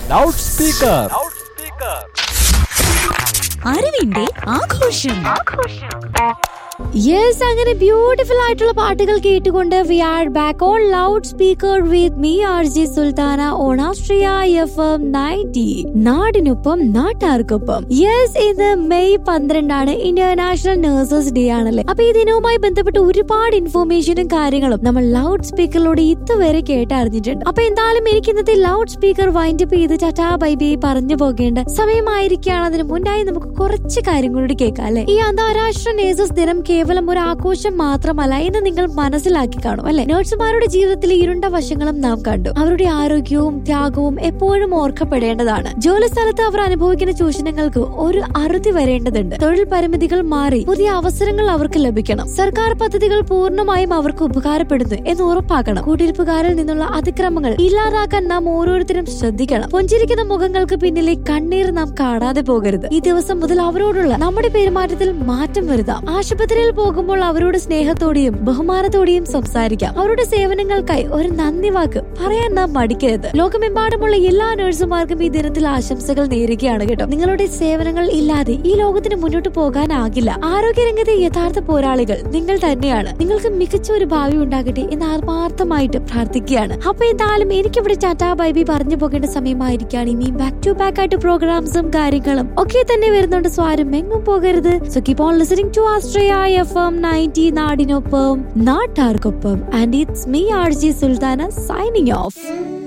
loud speaker അറിവിന്റെ ആഘോഷം yes അങ്ങനെ ബ്യൂട്ടിഫുൾ ആയിട്ടുള്ള പാട്ടുകൾ കേട്ടുകൊണ്ട് we are back on loud speaker with me R G Sultana on Australia F M ninety നാടിനൊപ്പം നാട്ടാർക്കൊപ്പം യെസ് ഇത് മെയ് പന്ത്രണ്ടാണ് ഇന്റർനാഷണൽ നഴ്സസ് ഡേ ആണല്ലേ അപ്പൊ ഈ ദിനവുമായി ബന്ധപ്പെട്ട് ഒരുപാട് ഇൻഫോർമേഷനും കാര്യങ്ങളും നമ്മൾ ലൗഡ് സ്പീക്കറിലൂടെ ഇതുവരെ കേട്ടറിഞ്ഞിട്ടുണ്ട് അപ്പൊ എന്തായാലും എനിക്ക് ഇന്നത്തെ ലൗഡ് സ്പീക്കർ വൈൻഡപ്പ് ചെയ്ത് ടാറ്റാ ബൈ ബൈ പറഞ്ഞു പോകേണ്ട സമയമായിരിക്കുകയാണ് അതിന് മുന്നായി നമുക്ക് കുറച്ച് കാര്യങ്ങളോട് കേൾക്കാം അല്ലെ ഈ അന്താരാഷ്ട്ര നേഴ്സസ് ദിനം കേവലം ഒരു ആഘോഷം മാത്രമല്ല എന്ന് നിങ്ങൾ മനസ്സിലാക്കി കാണും അല്ലെ നഴ്സുമാരുടെ ജീവിതത്തിലെ ഇരുണ്ട വശങ്ങളും നാം കണ്ടു അവരുടെ ആരോഗ്യവും ത്യാഗവും എപ്പോഴും ഓർക്കപ്പെടേണ്ടതാണ് ജോലി സ്ഥലത്ത് അവർ അനുഭവിക്കുന്ന ചൂഷണങ്ങൾക്ക് ഒരു അറുതി വരേണ്ടതുണ്ട് തൊഴിൽ പരിമിതികൾ മാറി പുതിയ അവസരങ്ങൾ അവർക്ക് ലഭിക്കണം സർക്കാർ പദ്ധതികൾ പൂർണ്ണമായും അവർക്ക് ഉപകാരപ്പെടുന്നു എന്ന് ഉറപ്പാക്കണം കൂട്ടിരിപ്പുകാരിൽ നിന്നുള്ള അതിക്രമങ്ങൾ ഇല്ലാതാക്കാൻ നാം ഓരോരുത്തരും ശ്രദ്ധിക്കണം പുഞ്ചിരിക്കുന്ന മുഖങ്ങൾക്ക് പിന്നിലെ കണ്ണീർ നാം കാണാതെ പോകരുത് ഈ ദിവസം മുതൽ അവരോടുള്ള നമ്മുടെ പെരുമാറ്റത്തിൽ മാറ്റം വരുത്താം ആശുപത്രിയിൽ പോകുമ്പോൾ അവരോട് സ്നേഹത്തോടെയും ബഹുമാനത്തോടെയും സംസാരിക്കാം അവരുടെ സേവനങ്ങൾക്കായി ഒരു നന്ദി വാക്ക് പറയാൻ നാം മടിക്കരുത് ലോകമെമ്പാടുമുള്ള എല്ലാ നഴ്സുമാർക്കും ഈ ദിനത്തിൽ ആശംസകൾ നേരുകയാണ് കേട്ടോ നിങ്ങളുടെ സേവനങ്ങൾ ഇല്ലാതെ ഈ ലോകത്തിന് മുന്നോട്ട് പോകാനാകില്ല ആരോഗ്യരംഗത്തെ യഥാർത്ഥ പോരാളികൾ നിങ്ങൾ തന്നെയാണ് നിങ്ങൾക്ക് മികച്ച ഒരു ഭാവി ഉണ്ടാകട്ടെ എന്ന് ആത്മാർത്ഥമായിട്ട് പ്രാർത്ഥിക്കുകയാണ് അപ്പൊ എന്തായാലും എനിക്കിവിടെ ടാറ്റാ ബൈബി പറഞ്ഞു പോകേണ്ട സമയമായിരിക്കാണ് ഇനിയും ബാക്ക് ടു ബാക്ക് ആയിട്ട് പ്രോഗ്രാംസും കാര്യങ്ങളും ഒക്കെ തന്നെ വരുന്നുണ്ട് സ്വാരും എങ്ങും പോകരുത് so keep on listening to Australia F M ninety നാടിനൊപ്പം നാട്ടാർക്കൊപ്പം and it's me R G Sultana signing of